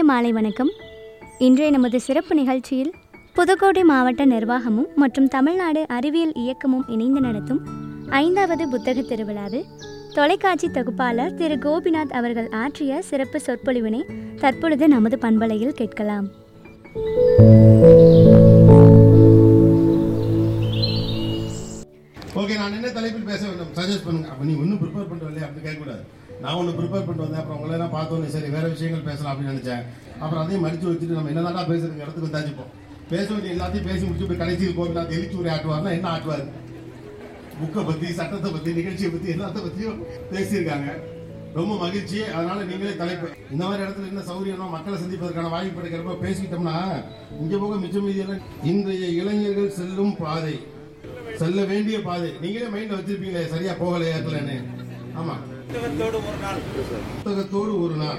மாலை வணக்கம் இன்றைய நமது சிறப்பு நிகழ்ச்சியில் புதுக்கோட்டை மாவட்ட நிர்வாகமும் மற்றும் தமிழ்நாடு அறிவியல் இயக்கமும் இணைந்து நடத்தும் ஐந்தாவது புத்தக திருவிழாவில் தொலைக்காட்சி தொகுப்பாளர் திரு கோபிநாத் அவர்கள் ஆற்றிய சிறப்பு சொற்பொழிவினை தற்பொழுது நமது பண்பலையில் கேட்கலாம் ஓகே நான் என்ன தலைப்பில் பேச வேண்டும் சஜஸ்ட் பண்ணுங்க அப்ப நீ ஒன்றும் ப்ரிப்பேர் பண்ணிட்டு வரலையே அப்படி கேட்கக்கூடாது நான் ஒன்று ப்ரிப்பேர் பண்ணிட்டு வந்தேன் அப்புறம் உங்களை எல்லாம் பார்த்தோன்னே சரி வேற விஷயங்கள் பேசலாம் அப்படின்னு நினைச்சேன் அப்புறம் அதையும் மடிச்சு வச்சுட்டு நம்ம என்னதான் பேசுறதுக்கு இடத்துக்கு வந்தாச்சுப்போம் பேச வேண்டிய எல்லாத்தையும் பேசி முடிச்சு போய் கடைசியில் கோபிநாத் எழுச்சி உரை ஆட்டுவார்னா என்ன ஆட்டுவார் புக்கை பத்தி சட்டத்தை பத்தி நிகழ்ச்சியை பத்தி எல்லாத்த பத்தியும் பேசியிருக்காங்க ரொம்ப மகிழ்ச்சி அதனால நீங்களே தலைப்பு இந்த மாதிரி இடத்துல என்ன சௌரியமா மக்களை சந்திப்பதற்கான வாய்ப்பு கிடைக்கிறப்ப பேசிக்கிட்டோம்னா இங்க போக மிச்சம் மீதியெல்லாம் இன்றைய இளைஞர்கள் செல்லும் பாதை செல்ல வேண்டிய பாதை நீங்களே மைண்ட்ல வச்சிருப்பீங்களே சரியா போகல ஏற்கலன்னு ஆமா புத்தகத்தோடு ஒரு நாள்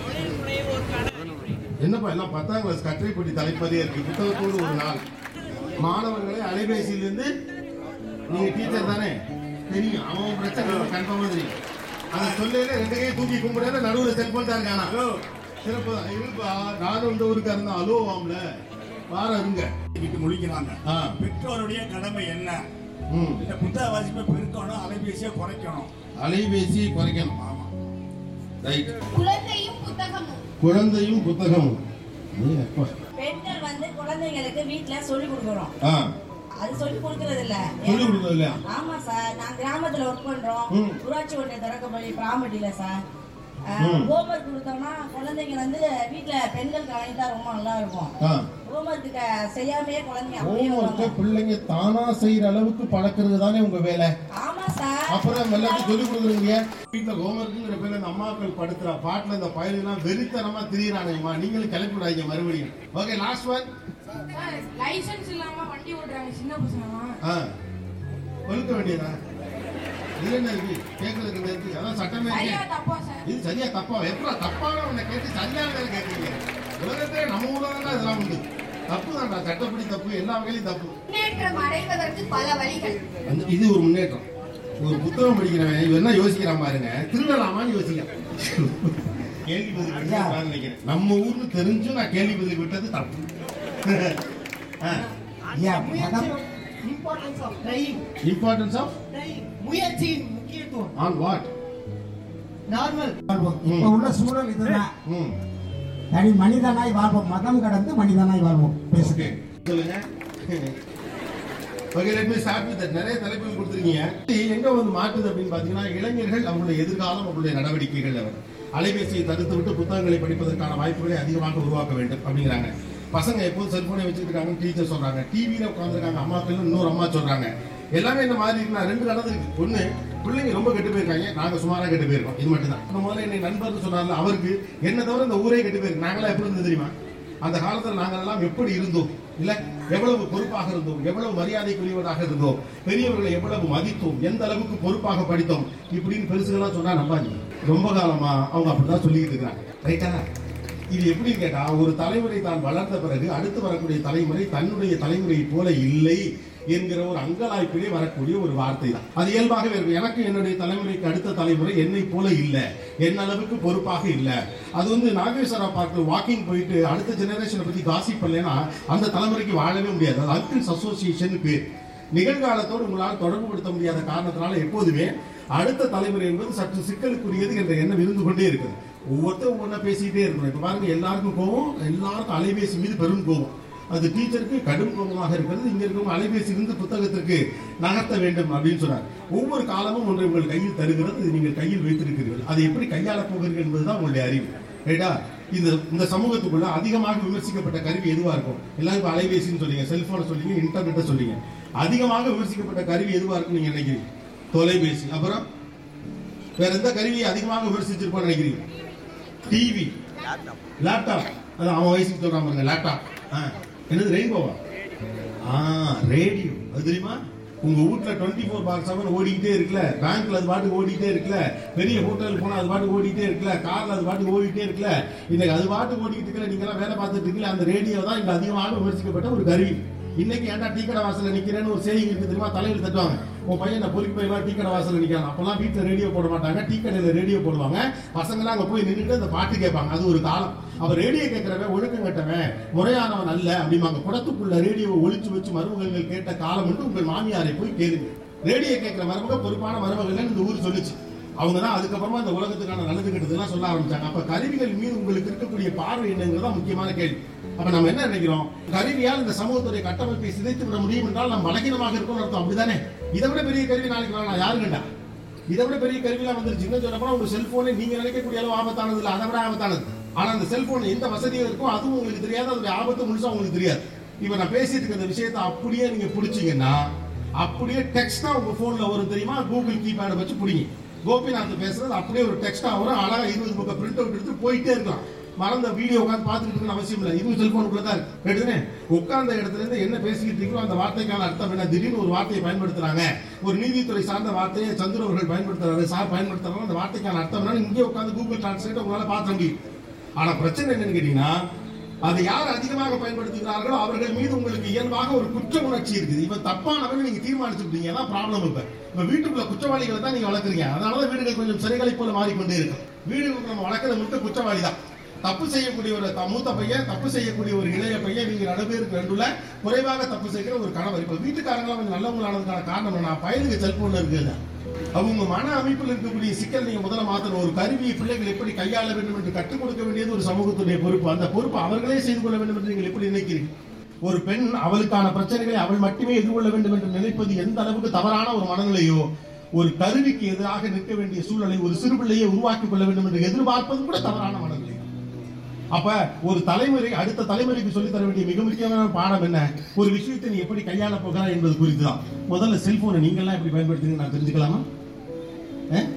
என்னப்பா எல்லாம் பத்தாம் கிளாஸ் கற்றைப்பட்டி தலைப்பதே இருக்கு புத்தகத்தோடு ஒரு நாள் மாணவர்களை அலைபேசியிலிருந்து நீங்க டீச்சர் தானே தெரியும் அவன் பிரச்சனை கன்ஃபார்மா தெரியும் அதை சொல்லல ரெண்டு கையை தூக்கி கும்பிடாத நடுவுல செல்போன் தான் இருக்கானா சிறப்பு தான். இருப்பா நானும் இந்த ஊருக்கா இருந்தா அலோ வாம்ல வார இருங்க இன்னைக்கு முழிக்கிறாங்க ஆ. பெற்றோருடைய கடமை என்ன ம் இந்த புத்தக வாசிப்பை பெருக்கணும் அலைபேசியை குறைக்கணும் அலைபேசி குறைக்கணும் ஆமா ரைட் குழந்தையும் புத்தகமும் குழந்தையும் புத்தகமும் ஏய் அப்பா. பெண்கள் வந்து குழந்தைங்களுக்கு வீட்ல சொல்லி கொடுக்குறோம் ஆ அது சொல்லி கொடுக்கறது இல்ல சொல்லிக் கொடுக்கறது இல்லையா? ஆமா சார் நான் கிராமத்துல ஒர்க் பண்றோம் ம். ஊராட்சி ஒன்றிய தொடக்கப்பள்ளி பிராமட்டில சார் ம். ஹோம்ஒர்க் கொடுத்தோம்னா குழந்தைங்க வந்து வீட்ல பெண்கள் கவனித்தா ரொம்ப நல்லா இருக்கும் ஆ ஹோம்ஒர்க் செய்யாமயே குழந்தைங்க அப்படியே ஹோம்ஒர்க்கை வருவாங்க. பிள்ளைங்க தானா செய்யற அளவுக்கு பழக்கிறது தானே உங்க வேலை ஆமா சார் அப்புறம் எல்லாத்தையும் சொல்லிக் கொடுக்குறீங்க வீட்டுல ஹோம்ஒர்க்குங்கிற பேர்ல இந்த அம்மாக்கள் படுத்துற பாட்டுல இந்த பயலுலாம் வெறித்தனமா திரியிறாங்கம்மா நீங்களும் கிளப்பி விடாதீங்க மறுபடியும் ஓகே லாஸ்ட் ஒன் லைசென்ஸ் இல்லாம வண்டி ஓட்டுறாங்க சின்ன பசங்க ஆ ஒழுக்க வேண்டியதா இது என்ன இருக்கு கேட்கறதுக்கு என்ன இருக்கு அதான் சட்டமே சரியா இருக்கு. தப்பா சார் இது சரியா தப்பா எப்படா தப்பான உன்னை கேட்டு சரியான வேலை கேட்கறீங்க உலகத்திலே நம்ம ஊர்ல தான் இதெல்லாம் உண்டு தப்பு தான்டா சட்டப்படி தப்பு எல்லா வகையிலும் தப்பு முன்னேற்றம் அடைவதற்கு பல வழிகள் அந்த இது ஒரு முன்னேற்றம் ஒரு புத்தகம் படிக்கிறவன் இவன் என்ன யோசிக்கிறான் பாருங்க திருடலாமான்னு யோசிக்கிறான் கேள்வி பதில் விட்டுருப்பான்னு நினைக்கிறேன் நம்ம ஊர்னு தெரிஞ்சும் நான் கேள்வி பதில் விட்டது தப்பு ஆ. Importance of trying importance of முயற்சியின் முக்கியத்துவம் ஆன் வாட் நார்மல் இப்ப உள்ள சூழல் இதுதான் ம் தனி மனிதனாய் வாழ்வோம் மதம் கடந்து மனிதனாய் வாழ்வோம் பேசுங்க ஓகே சொல்லுங்க okay let me start with நிறைய தலைப்புகள் கொடுத்துருக்கீங்க இது எங்க வந்து மாட்டுது அப்படின்னு பாத்தீங்கன்னா இளைஞர்கள் அவங்களுடைய எதிர்காலம் அவங்களுடைய நடவடிக்கைகள் அவர் அலைபேசியை தடுத்து விட்டு புத்தகங்களை படிப்பதற்கான வாய்ப்புகளை அதிகமாக உருவாக்க வேண்டும் அப்படிங்கிறாங்க பசங்க எப்போதும் செல்போனை வச்சுட்டு இருக்காங்க டீச்சர் சொல்றாங்க டிவியில உட்காந்துருக்காங்க அம்மாக்கள் இன்னொரு அம்மா சொல்றாங்க எல்லாமே இந்த மாதிரி இருக்கு நான் ரெண்டு நடந்திருக்கு ஒண்ணு பிள்ளைங்க ரொம்ப கெட்டு போயிருக்காங்க நாங்க சுமாரா கெட்டு போயிருக்கோம் இது மட்டும் தான் முதல்ல என்னை நண்பர்னு சொன்னார்ல அவருக்கு என்ன தவிர இந்த ஊரே கெட்டு போயிருக்கு நாங்களாம் எப்படி இருந்தது தெரியுமா அந்த காலத்துல நாங்கள் எல்லாம் எப்படி இருந்தோம் இல்ல எவ்வளவு பொறுப்பாக இருந்தோம் எவ்வளவு மரியாதைக்குரியவராக இருந்தோம் பெரியவர்களை எவ்வளவு மதித்தோம் எந்த அளவுக்கு பொறுப்பாக படித்தோம் இப்படின்னு பெருசுகள்லாம் சொன்னா நம்பாதீங்க ரொம்ப காலமா அவங்க அப்படிதான் சொல்லிக்கிட்டு இருக்காங்க ரைட்டா இது எப்படின்னு கேட்டா ஒரு தலைமுறை தான் வளர்ந்த பிறகு அடுத்து வரக்கூடிய தலைமுறை தன்னுடைய தலைமுறையை போல இல்லை என்கிற ஒரு அங்கலாய்ப்பிலே வரக்கூடிய ஒரு வார்த்தை தான் அது இயல்பாகவே இருக்கும் எனக்கு என்னுடைய தலைமுறைக்கு அடுத்த தலைமுறை என்னை போல இல்ல என் அளவுக்கு பொறுப்பாக இல்ல அது வந்து நாகேஸ்வரா பார்த்து வாக்கிங் போயிட்டு அடுத்த ஜெனரேஷனை பத்தி காசிப் பண்ணலைன்னா அந்த தலைமுறைக்கு வாழவே முடியாது அது அங்கிள்ஸ் அசோசியேஷன் பேர் நிகழ்காலத்தோடு உங்களால் தொடர்புபடுத்த முடியாத காரணத்தினால எப்போதுமே அடுத்த தலைமுறை என்பது சற்று சிக்கலுக்குரியது என்ற எண்ணம் இருந்து கொண்டே இருக்குது ஒவ்வொருத்தரும் ஒவ்வொன்றா பேசிக்கிட்டே இருக்கணும் இப்ப பாருங்க எல்லாருக்கும் கோவம் எல்லாருக்கும் அலைபேசி மீது பெரும் கோவம் அது டீச்சருக்கு கடும் கோபமாக இருக்கிறது இங்க இருக்கும் அலைபேசி இருந்து புத்தகத்திற்கு நகர்த்த வேண்டும் அப்படின்னு சொன்னார் ஒவ்வொரு காலமும் ஒன்றை உங்கள் கையில் தருகிறது இது நீங்கள் கையில் வைத்திருக்கிறீர்கள் அதை எப்படி கையாளப் போகிறீர்கள் என்பதுதான் உங்களுடைய அறிவு ரைட்டா இந்த இந்த சமூகத்துக்குள்ள அதிகமாக விமர்சிக்கப்பட்ட கருவி எதுவா இருக்கும் எல்லாரும் இப்ப அலைபேசின்னு சொல்றீங்க செல்போனை சொல்றீங்க இன்டர்நெட்டை சொல்றீங்க அதிகமாக விமர்சிக்கப்பட்ட கருவி எதுவா இருக்குன்னு நீங்க நினைக்கிறீங்க தொலைபேசி அப்புறம் வேற எந்த கருவியை அதிகமாக விமர்சிச்சிருப்போம்னு நினைக்கிறீங்க டிவி லேப்டாப் அது அவன் வயசுக்கு சொல்றான் பாருங்க லேப்டாப் ஆ, என்னது ரெயின்போவா ஆ ரேடியோ அது தெரியுமா உங்க வீட்ல டுவெண்ட்டி ஃபோர் பார் செவன் ஓடிக்கிட்டே இருக்குல்ல பேங்க்ல அது பாட்டுக்கு ஓடிக்கிட்டே இருக்குல்ல பெரிய ஹோட்டல் போனா அது பாட்டுக்கு ஓடிக்கிட்டே இருக்குல்ல கார்ல அது பாட்டுக்கு ஓடிக்கிட்டே இருக்குல்ல இன்னைக்கு அது பாட்டுக்கு ஓடிக்கிட்டு இருக்கல நீங்க எல்லாம் வேலை பார்த்துட்டு இருக்கீங்களா அந்த ரேடியோ தான் இங்க அதிகமாக விமர்சிக்கப்பட்ட ஒரு கருவி இன்னைக்கு ஏன்டா டீ கடை வாசல்ல நிக்கிறேன்னு ஒரு செய்தி இருக்கு தெரியுமா தலையில் தட்டுவாங்க உன் பையன் நான் பொறுக்கி போய் டீ கடை வாசல் நிற்கிறான் அப்பெல்லாம் வீட்டில் ரேடியோ போட மாட்டாங்க டீ கடையில் ரேடியோ போடுவாங்க பசங்களாம் அங்கே போய் நின்றுட்டு அந்த பாட்டு கேட்பாங்க அது ஒரு காலம் அவன் ரேடியோ கேட்கிறவன் ஒழுக்கம் கட்டவன் முறையானவன் அல்ல அப்படிம்பாங்க குடத்துக்குள்ள ரேடியோவை ஒளிச்சு வச்சு மருமகள்கள் கேட்ட காலம் என்று உங்கள் மாமியாரை போய் கேளுங்க ரேடியோ கேட்கிற மருமக பொறுப்பான மருமகள்னு இந்த ஊர் சொல்லுச்சு அவங்க தான் அதுக்கப்புறமா இந்த உலகத்துக்கான நல்லது கெட்டதெல்லாம் சொல்ல ஆரம்பிச்சாங்க அப்ப கருவிகள் மீது உங்களுக்கு இருக்கக்கூடிய பார்வை என்னங்கிறது தான் முக்கியமான கேள்வி அப்ப நம்ம என்ன நினைக்கிறோம் கருவியால் இந்த சமூகத்துடைய கட்டமைப்பை சிதைத்து விட முடியும் என்றால் நம்ம பலகீனமாக இருக்கோம்னு அர்த்தம் அப்படிதானே இதை விட பெரிய கருவி நாளைக்கு வரலாம் யாரு கண்டா இதை விட பெரிய கருவிலாம் வந்துருச்சு இன்னும் சொல்ல போனா உங்க செல்போனே நீங்க நினைக்கக்கூடிய அளவு ஆபத்தானது இல்ல அதை விட ஆபத்தானது ஆனா அந்த செல்போன் எந்த வசதியும் இருக்கும் அதுவும் உங்களுக்கு தெரியாது அதோட ஆபத்து முழுசா உங்களுக்கு தெரியாது இப்ப நான் பேசிட்டு இருக்க இந்த விஷயத்தை அப்படியே நீங்க பிடிச்சீங்கன்னா அப்படியே டெக்ஸ்டா உங்க போன்ல வரும் தெரியுமா கூகுள் கீபேடை வச்சு பிடிங்க கோபிநாத் பேசுறது அப்படியே ஒரு டெக்ஸ்டா வரும் அழகா இருபது பக்கம் பிரிண்ட் அவுட் எடுத்து போயிட்டே இருக்கலாம் மறந்த வீடியோ உட்காந்து பார்த்துட்டு இருக்கணும்னு அவசியம் இல்லை இதுவும் செல்போனுக்குள்ள தான் இருக்கு எடுத்துனே உட்கார்ந்த இடத்துல இருந்து என்ன பேசிக்கிட்டு இருக்கோ அந்த வார்த்தைக்கான அர்த்தம் என்ன திடீர்னு ஒரு வார்த்தையை பயன்படுத்துறாங்க ஒரு நீதித்துறை சார்ந்த வார்த்தையை சந்திர அவர்கள் பயன்படுத்துறாரு சார் பயன்படுத்துறாங்க அந்த வார்த்தைக்கான அர்த்தம் என்னன்னு இங்கே உட்காந்து கூகுள் டிரான்ஸ்லேட் உங்களால பார்க்க முடியும் ஆனா பிரச்சனை என்னன்னு கேட்டீங்கன்னா அதை யார் அதிகமாக பயன்படுத்துகிறார்களோ அவர்கள் மீது உங்களுக்கு இயல்பாக ஒரு குற்ற உணர்ச்சி இருக்குது இவன் தப்பானவன் நீங்க தீர்மானிச்சுட்டீங்க அதான் ப்ராப்ளம் இப்ப இப்ப வீட்டுக்குள்ள குற்றவாளிகளை தான் நீங்க வளர்க்குறீங்க அதனாலதான் வீடுகள் கொஞ்சம் சிறைகளை போல மாறிக்கொண்டே இருக்கும் வீடுகளுக்கு நம்ம வளர்க்கறது முழுக்க குற்றவாளி தான் தப்பு செய்யக்கூடிய ஒரு த- மூத்த பையன் தப்பு செய்யக்கூடிய ஒரு இளைய பையன் நீங்க ரெண்டு பேருக்கு ரெண்டுல குறைவாக தப்பு செய்கிற ஒரு கணவர் இப்ப வீட்டுக்காரங்களாம் கொஞ்சம் நல்லவங்களானதுக்கான காரணம் என்ன பயலுக்கு செல்போன்ல இருக்குது அவங்க மன அமைப்பில் இருக்கக்கூடிய சிக்கல் நீங்க முதல்ல மாத்தணும் ஒரு கருவியை பிள்ளைகள் எப்படி கையாள வேண்டும் என்று கற்றுக் கொடுக்க வேண்டியது ஒரு சமூகத்துடைய பொறுப்பு அந்த பொறுப்பு அவர்களே செய்து கொள்ள வேண்டும் என்று நீங்கள் எப்படி நினைக்கிறீங்க ஒரு பெண் அவளுக்கான பிரச்சனைகளை அவள் மட்டுமே எதிர்கொள்ள வேண்டும் என்று நினைப்பது எந்த அளவுக்கு தவறான ஒரு மனநிலையோ ஒரு கருவிக்கு எதிராக நிற்க வேண்டிய சூழலை ஒரு சிறு பிள்ளையை உருவாக்கிக் கொள்ள வேண்டும் என்று எதிர்பார்ப்பது கூட தவறான மனநிலை அப்ப ஒரு தலைமுறை அடுத்த தலைமுறைக்கு சொல்லித் தர வேண்டிய மிக முக்கியமான பாடம் என்ன ஒரு விஷயத்தை நீ எப்படி கையாள போகிறாய் என்பது குறித்து தான் முதல்ல செல்போனை நீங்கள்லாம் எப்படி பயன்படுத்துறீங்க நான் தெரிஞ்சுக்கலாமா அஹ்?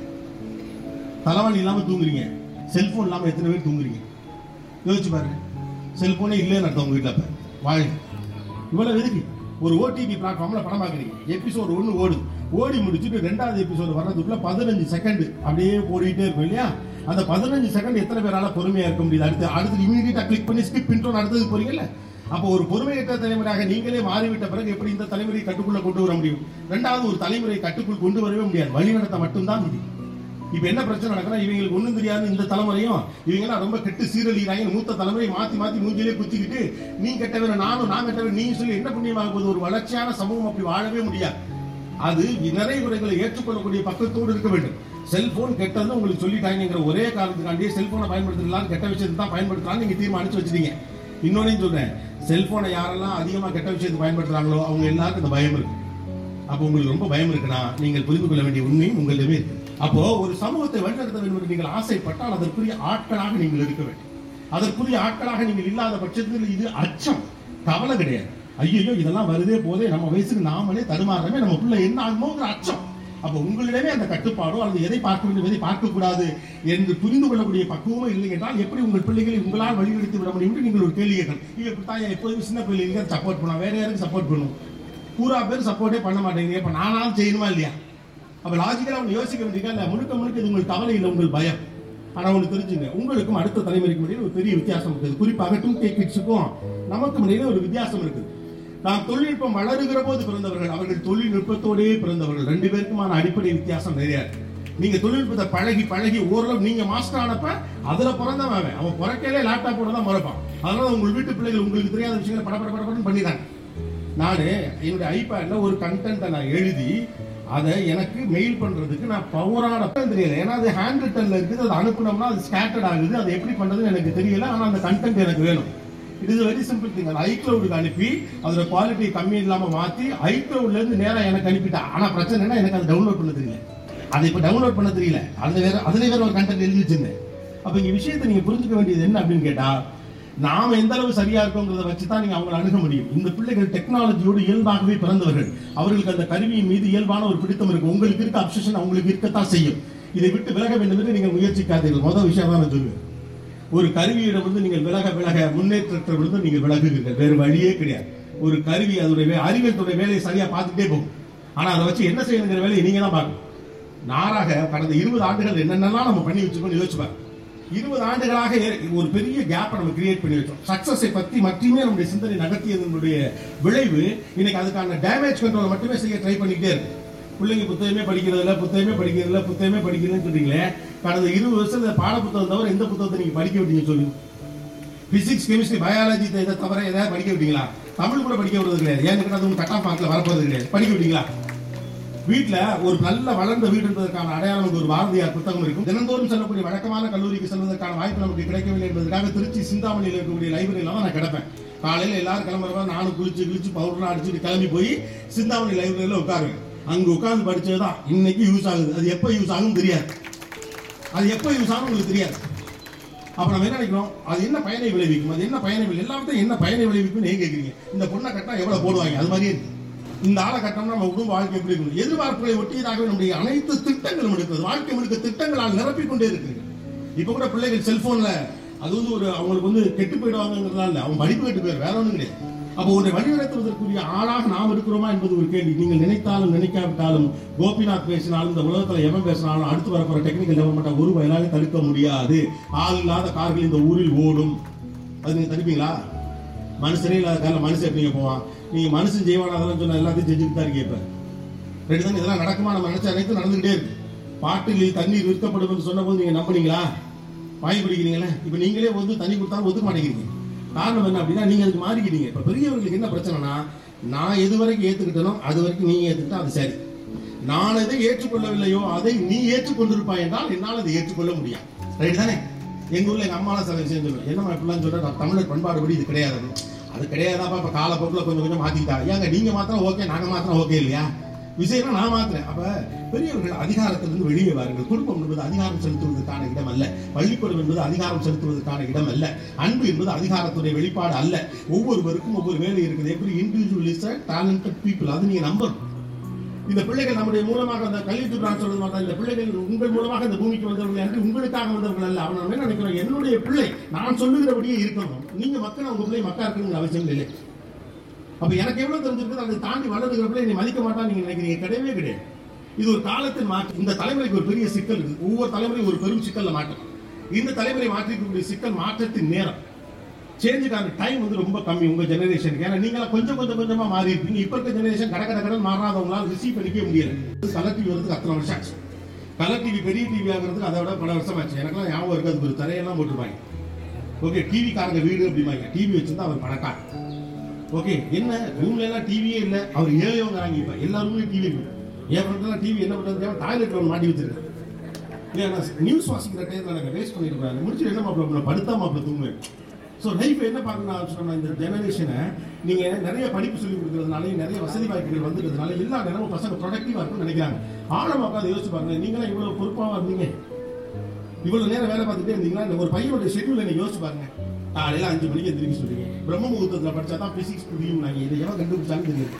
தலைவலி இல்லாம தூங்குறீங்க செல்போன் இல்லாம எத்தனை பேர் தூங்குறீங்க யோசிச்சு பாருங்க செல்போனே இல்லைன்னு அர்த்தம் உங்க வீட்டில் அப்ப வாழுங்க இவ்வளவு எதுக்கு ஒரு ஓடிபி பிளாட்ஃபார்ம்ல படம் பார்க்குறீங்க எபிசோடு ஒன்று ஓடுது ஓடி முடிச்சுட்டு ரெண்டாவது எபிசோடு வர்றதுக்குள்ள பதினஞ்சு செகண்ட் அப்படியே ஓடிட்டே இருக்கும் இல்லையா அந்த பதினஞ்சு செகண்ட் எத்தனை பேரால பொறுமையா இருக்க முடியுது அடுத்து அடுத்து இமீடியட்டா கிளிக் பண்ணி ஸ்கிப் இன்ட்ரோன் அடுத்தது போறீங்கல்ல அப்போ ஒரு பொறுமையற்ற தலைமுறையாக நீங்களே மாறிவிட்ட பிறகு எப்படி இந்த தலைமுறை கட்டுக்குள்ள கொண்டு வர முடியும் ரெண்டாவது ஒரு தலைமுறை கட்டுக்குள் கொண்டு வரவே முடியாது வழிநடத்த மட்டும்தான் முடியும் இப்ப என்ன பிரச்சனை நடக்குன்னா இவங்களுக்கு ஒண்ணும் தெரியாது இந்த தலைமுறையும் இவங்கெல்லாம் ரொம்ப கெட்டு சீரழிகிறாங்க மூத்த தலைமுறை மாத்தி மாத்தி மூஞ்சிலே குத்திக்கிட்டு நீ கெட்டவன் நானும் நான் கெட்டவன் நீ சொல்லி என்ன புண்ணியமாக போகுது ஒரு வளர்ச்சியான சமூகம் அப்படி வாழவே முடியாது அது நிறைய குறைகளை ஏற்றுக்கொள்ளக்கூடிய பக்கத்தோடு இருக்க வேண்டும் செல்போன் கெட்டதுன்னு உங்களுக்கு சொல்லிட்டாங்கிற ஒரே காரணத்துக்காண்டியே செல்போனை பயன்படுத்தலாம் கெட்ட விஷயத்தை தான் பயன்படுத்தலாம் நீங்க தீர்மானிச்சு வச்சிட்டீங்க இன்னொன்னையும் சொல்றேன் செல்போனை யாரெல்லாம் அதிகமா கெட்ட விஷயத்தை பயன்படுத்துறாங்களோ அவங்க எல்லாருக்கும் இந்த பயம் இருக்கு அப்போ உங்களுக்கு ரொம்ப பயம் இருக்குன்னா நீங்கள் புரிந்து கொள்ள வேண்டிய உண்மையும் உங்களிடமே இருக்கு அப்போ ஒரு சமூகத்தை வழிநடத்த வேண்டும் என்று நீங்கள் ஆசைப்பட்டால் அதற்குரிய ஆட்களாக நீங்கள் இருக்க வேண்டும் அதற்குரிய ஆட்களாக நீங்கள் இல்லாத பட்சத்தில் இது அச்சம் கவலை கிடையாது ஐயோ இதெல்லாம் வருதே போதே நம்ம வயசுக்கு நாமளே தடுமாறமே நம்ம பிள்ளை என்ன ஆகுமோங்கிற அச்சம் அப்போ உங்களிடமே அந்த கட்டுப்பாடோ அல்லது எதை பார்க்க வேண்டும் எதை பார்க்க கூடாது என்று புரிந்து கொள்ளக்கூடிய பக்குவமும் இல்லை என்றால் எப்படி உங்கள் பிள்ளைகளை உங்களால் வழிநடத்தி விட முடியும் என்று நீங்கள் ஒரு கேள்வி கேட்கணும் இவ இப்படித்தான் எப்போதும் சின்ன பிள்ளைங்களுக்கு சப்போர்ட் பண்ணுவோம் வேற யாருக்கு சப்போர்ட் பண்ணுவோம் பூரா பேர் சப்போர்ட்டே பண்ண மாட்டேங்கிறீங்க இப்ப நானாலும் செய்யணுமா இல்லையா அப்ப லாஜிக்கலா அவங்க யோசிக்க வேண்டியதா இல்ல முழுக்க முழுக்க இது உங்களுக்கு கவலை இல்லை உங்கள் பயம் ஆனா ஒண்ணு தெரிஞ்சுங்க உங்களுக்கும் அடுத்த தலைமுறைக்கும் இடையில ஒரு பெரிய வித்தியாசம் இருக்குது குறிப்பாக டூ கே கிட்ஸுக்கும் நமக்கும் இடையில ஒரு வித்தியாசம் இருக்குது நாம் தொழில்நுட்பம் வளருகிற போது பிறந்தவர்கள் அவர்கள் தொழில்நுட்பத்தோடே பிறந்தவர்கள் ரெண்டு பேருக்குமான அடிப்படை வித்தியாசம் நிறைய இருக்கு நீங்க தொழில்நுட்பத்தை பழகி பழகி ஓரளவு நீங்க மாஸ்டர் ஆனப்ப அதுல பிறந்தவன் அவன் அவன் பிறக்கையிலே லேப்டாப்போட தான் பிறப்பான் அதனால உங்கள் வீட்டு பிள்ளைகள் உங்களுக்கு தெரியாத விஷயங்களை பட பட படப்படன்னு பண்ணிடுறாங்க நான் என்னுடைய ஐபேட்ல ஒரு கண்டென்ட்டை நான் எழுதி அதை எனக்கு மெயில் பண்றதுக்கு நான் பவரான தெரியல ஏன்னா அது ஹேண்ட் ரிட்டன்ல இருக்குது அது அனுப்புனோம்னா அது ஸ்கேட்டர்ட் ஆகுது அது எப்படி பண்றதுன்னு எனக்கு தெரியல ஆனா அந்த கண்டென்ட் எனக்கு வேணும் it is very simple thing அது ஐக்ளவுடுக்கு அனுப்பி அதோட குவாலிட்டி கம்மி இல்லாம மாத்தி ஐக்ளவுட்ல இருந்து நேரா எனக்கு அனுப்பிட்டா ஆனா பிரச்சனை என்ன எனக்கு அதை டவுன்லோட் பண்ண தெரியல அதை இப்ப டவுன்லோட் பண்ண தெரியல அதுல வேற அதுல வேற ஒரு கண்டென்ட் எழுதி வச்சிருந்தேன் அப்ப இங்க விஷயத்தை நீங்க புரிஞ்சுக்க வேண்டியது என்ன அப்படின்னு கேட்டா நாம எந்த அளவு சரியா இருக்கோங்கிறத வச்சு தான் நீங்க அவங்களை அணுக முடியும் இந்த பிள்ளைகள் டெக்னாலஜியோடு இயல்பாகவே பிறந்தவர்கள் அவர்களுக்கு அந்த கருவியின் மீது இயல்பான ஒரு பிடித்தம் இருக்கு உங்களுக்கு இருக்க அப்சஷன் அவங்களுக்கு இருக்கத்தான் செய்யும் இதை விட்டு விலக வேண்டும் என்று நீங்கள் முயற்சிக்காதீர்கள் முதல் விஷயம் தான் நான் சொல்லுவேன் ஒரு கருவியிடம் வந்து நீங்கள் விலக விலக முன்னேற்றத்திலிருந்து நீங்கள் விலகுவீர்கள் வேறு வழியே கிடையாது ஒரு கருவி அதோடைய வே- அறிவியல் துறை வேலையை சரியா பார்த்துட்டே போகும் ஆனா அதை வச்சு என்ன செய்யணுங்கிற வேலையை நீங்க தான் பார்க்கணும் நாராக கடந்த இருபது ஆண்டுகள் என்னென்னலாம் நம்ம பண்ணி வச்சிருக்கோம்னு யோசிச்சு பாருங்க இருபது ஆண்டுகளாக ஏ- ஒரு பெரிய கேப் நம்ம கிரியேட் பண்ணி வச்சோம் சக்சஸை பத்தி மட்டுமே நம்முடைய சிந்தனை நகர்த்தியதனுடைய விளைவு இன்னைக்கு அதுக்கான டேமேஜ் கண்ட்ரோல் மட்டுமே செய்ய ட்ரை பண்ணிக்கிட்டே இருக்கு பிள்ளைங்க புத்தகமே படிக்கிறது இல்ல புத்தகமே படிக்கிறது இல்ல புத்தகமே படிக்கிறதுன்னு சொல்றீங்களே கடந்த இருபது வருஷத்துல பாட புத்தகம் தவிர எந்த புத்தகத்தை நீங்க படிக்க விட்டீங்க சொல்லுங்க பிசிக்ஸ் கெமிஸ்ட்ரி பயாலஜி இதை தவிர ஏதாவது படிக்க விட்டீங்களா தமிழ் கூட படிக்க விடுறது கிடையாது ஏன்னு கேட்டா அது உங்க கட்டா பாக்கில் வரப்போறது கிடையாது படிக்க விட்டீங்களா வீட்ல ஒரு நல்ல வளர்ந்த வீடு என்பதற்கான அடையாளம் ஒரு பாரதியார் புத்தகம் இருக்கும் தினந்தோறும் செல்லக்கூடிய வழக்கமான கல்லூரிக்கு செல்வதற்கான வாய்ப்பு நமக்கு கிடைக்கவில்லை என்பதற்காக திருச்சி சிந்தாமணியில் இருக்கக்கூடிய லைப்ரரியில தான் நான் கிடப்பேன் காலையில எல்லாரும் கிளம்புறப்ப நானும் குளிச்சு குளிச்சு பவுடர் அடிச்சுட்டு கிளம்பி போய் சிந்தாமணி லைப்ரரியில உட்காருவேன் அங்க உட்கார்ந்து படிச்சதுதான் இன்னைக்கு யூஸ் ஆகுது அது எப்ப யூஸ் ஆகும் தெரியாது அது எப்ப யூஸ் ஆகும் உங்களுக்கு தெரியாது அப்ப நம்ம என்ன நினைக்கிறோம் அது என்ன பயனை விளைவிக்கும் அது என்ன பயனை விளை எல்லாத்தையும் என்ன பயனை விளைவிக்கும்னு ஏன் கேட்குறீங்க இந்த பொண்ணை கட்டினா எவ்வளவு போடுவாங்க அது மாதிரியே இருக்கு இந்த ஆளை கட்டணும்னா நம்ம குடும்ப வாழ்க்கை எப்படி இருக்கும் எதிர்பார்ப்புகளை ஒட்டியதாகவே நம்முடைய அனைத்து திட்டங்களும் இருக்கிறது வாழ்க்கை முழுக்க திட்டங்களால் நிரப்பிக் கொண்டே இருக்கு இப்ப கூட பிள்ளைகள் செல்போன்ல அது வந்து ஒரு அவங்களுக்கு வந்து கெட்டு போயிடுவாங்கிறதுனால இல்ல. அவங்க படிப்பு கெட்டு போயிரு வேற ஒண்ணும் கிடையாது அப்போ ஒன்றை வழிநடத்துவதற்குரிய ஆளாக நாம் இருக்கிறோமா என்பது ஒரு கேள்வி நீங்கள் நினைத்தாலும் நினைக்காவிட்டாலும் கோபிநாத் பேசினாலும் இந்த உலகத்துல எவன் பேசினாலும் அடுத்து வரப்போற டெக்னிக்கல் டெவலப்மெண்ட் ஒரு வயலாக தடுக்க முடியாது ஆள் இல்லாத கார்கள் இந்த ஊரில் ஓடும் அது நீங்க தடுப்பீங்களா மனுஷனே இல்லாத காரில் மனுஷன் எப்படிங்க போவான் நீங்க மனுஷன் செய்வானா அதெல்லாம் சொன்ன எல்லாத்தையும் செஞ்சுட்டு தான் இருக்கீங்க இப்ப ரெண்டு தான் இதெல்லாம் நடக்குமா நம்ம நினைச்ச அனைத்தும் நடந்துகிட்டே இருக்கு பாட்டில் தண்ணீர் விற்கப்படும் என்று சொன்னபோது நீங்க நம்புனீங்களா வாங்கி பிடிக்கிறீங்களே இப்ப நீங்களே வந்து தண்ணி கொடுத்தாலும் ஒத்துக்க மாட்டேங்கிறீங்க காரணம் என்ன அப்படின்னா நீங்க அதுக்கு மாறிக்கிட்டீங்க இப்ப பெரியவர்களுக்கு என்ன பிரச்சனைனா நான் எது வரைக்கும் ஏத்துக்கிட்டனோ அது வரைக்கும் நீங்க ஏத்துக்கிட்டா அது சரி நான் எதை ஏற்றுக்கொள்ளவில்லையோ அதை நீ ஏற்றுக்கொண்டிருப்பாய் என்றால் என்னால் அதை ஏற்றுக்கொள்ள முடியாது ரைட் தானே எங்க ஊர்ல எங்க அம்மாலாம் சில விஷயம் சொல்லுவேன் என்னம்மா இப்படிலாம் சொல்ற நான் தமிழர் பண்பாடுபடி இது கிடையாது அது. அது கிடையாதாப்பா இப்ப காலப்போக்கில் கொஞ்சம் கொஞ்சம் மாத்திக்கிட்டா ஏங்க நீங்க மாத்திரம் ஓகே நாங்க மாத்திரம் ஓகே இல்லையா விஷயம்னா நான் மாத்திரேன் அப்ப பெரியவர்கள் அதிகாரத்திலிருந்து வெளியே வாருங்கள் குடும்பம் என்பது அதிகாரம் செலுத்துவதற்கான இடம் அல்ல பள்ளிக்கூடம் என்பது அதிகாரம் செலுத்துவதற்கான இடம் அல்ல அன்பு என்பது அதிகாரத்துடைய வெளிப்பாடு அல்ல ஒவ்வொருவருக்கும் ஒவ்வொரு வேலை இருக்குது எப்படி இண்டிவிஜுவல் இஸ் டேலண்டட் பீப்புள் அது நீங்க நம்பணும் இந்த பிள்ளைகள் நம்முடைய மூலமாக அந்த கல்வித்துறை நான் சொல்றது மாதிரி தான், இந்த பிள்ளைகள் உங்கள் மூலமாக இந்த பூமிக்கு வந்தவர்கள் என்று உங்களுக்காக வந்தவர்கள் அல்ல அவன் என்ன நினைக்கிறோம் என்னுடைய பிள்ளை நான் சொல்லுகிறபடியே இருக்கணும் நீங்க மக்கள் உங்க பிள்ளை மக்கா இருக்கணுங்கிற அவசியம் இல்லை அப்ப எனக்கு எவ்வளவு தெரிஞ்சிருக்குது அதை தாண்டி வளர்ந்துகிற பிள்ளை நீ மதிக்க மாட்டான்னு நீங்க நினைக்கிறீங்க கிடையவே கிடையாது இது ஒரு காலத்தின் மாற்றம் இந்த தலைமுறைக்கு ஒரு பெரிய சிக்கல் இருக்கு ஒவ்வொரு தலைமுறையும் ஒரு பெரும் சிக்கல்ல மாற்றம் இந்த தலைமுறை மாற்றிக்கக்கூடிய சிக்கல் மாற்றத்தின் நேரம் சேஞ்சுக்கான டைம் வந்து ரொம்ப கம்மி உங்க ஜெனரேஷனுக்கு ஏன்னா நீங்க கொஞ்சம் கொஞ்சம் கொஞ்சமா மாறி இருப்பீங்க இப்ப இருக்க ஜெனரேஷன் கட கட கடன் மாறாதவங்களால ரிசீவ் பண்ணிக்கவே முடியல கலர் டிவி வரதுக்கு அத்தனை வருஷம் ஆச்சு கலர் டிவி பெரிய டிவி ஆகிறதுக்கு அதை விட பல வருஷம் ஆச்சு எனக்கெல்லாம் ஞாபகம் இருக்கு அதுக்கு ஒரு தரையெல்லாம் போட்டுருப்பாங்க ஓகே டிவி காரங்க வீடு அப்படிம்பாங்க டிவி வச்சிருந்தா அவர் பணக்கார் ஓகே என்ன ரூம்ல எல்லாம் டிவியே இல்ல அவர் ஏழையவங்கிறாங்க இப்ப எல்லா ரூம்லயும் டிவி இருக்கு என் ஃப்ரெண்ட்லாம் டிவி என்ன பண்றது டாய்லெட்ல ஒன்று மாட்டி வச்சிருக்கேன் ஏன்னா நியூஸ் வாசிக்கிற டைத்துல எனக்கு வேஸ்ட் பண்ணிருக்காங்க முடிச்சு என்ன மாப்பிள்ள படுத்தா மாப்பிள்ள தூங்குவேன் ஸோ லைஃப் என்ன பார்க்கணும் சொன்ன இந்த ஜெனரேஷனை நீங்க நிறைய படிப்பு சொல்லி கொடுக்கறதுனால நிறைய வசதி வாய்ப்புகள் வந்துக்கிறதுனால எல்லா நேரமும் பசங்க ப்ரொடக்டிவா இருக்கும்னு நினைக்கிறாங்க ஆழமா உட்காந்து யோசிச்சு பாருங்க நீங்களாம் இவ்வளவு பொறுப்பாவா இருந்தீங்க இவ்வளவு நேரம் வேலை பார்த்துட்டே இருந்தீங்களா இந்த ஒரு பையனோட ஷெட்யூல் நீங்க யோசிச்சு பாருங்க காலையில அஞ்சு மணிக்கு எந்திரிக்க சொல்லுங்க பிரம்ம முகூர்த்தத்துல படிச்சா தான் பிசிக்ஸ் புரியும் நாங்க இதை எவன் கண்டுபிடிச்சாலும் தெரியும்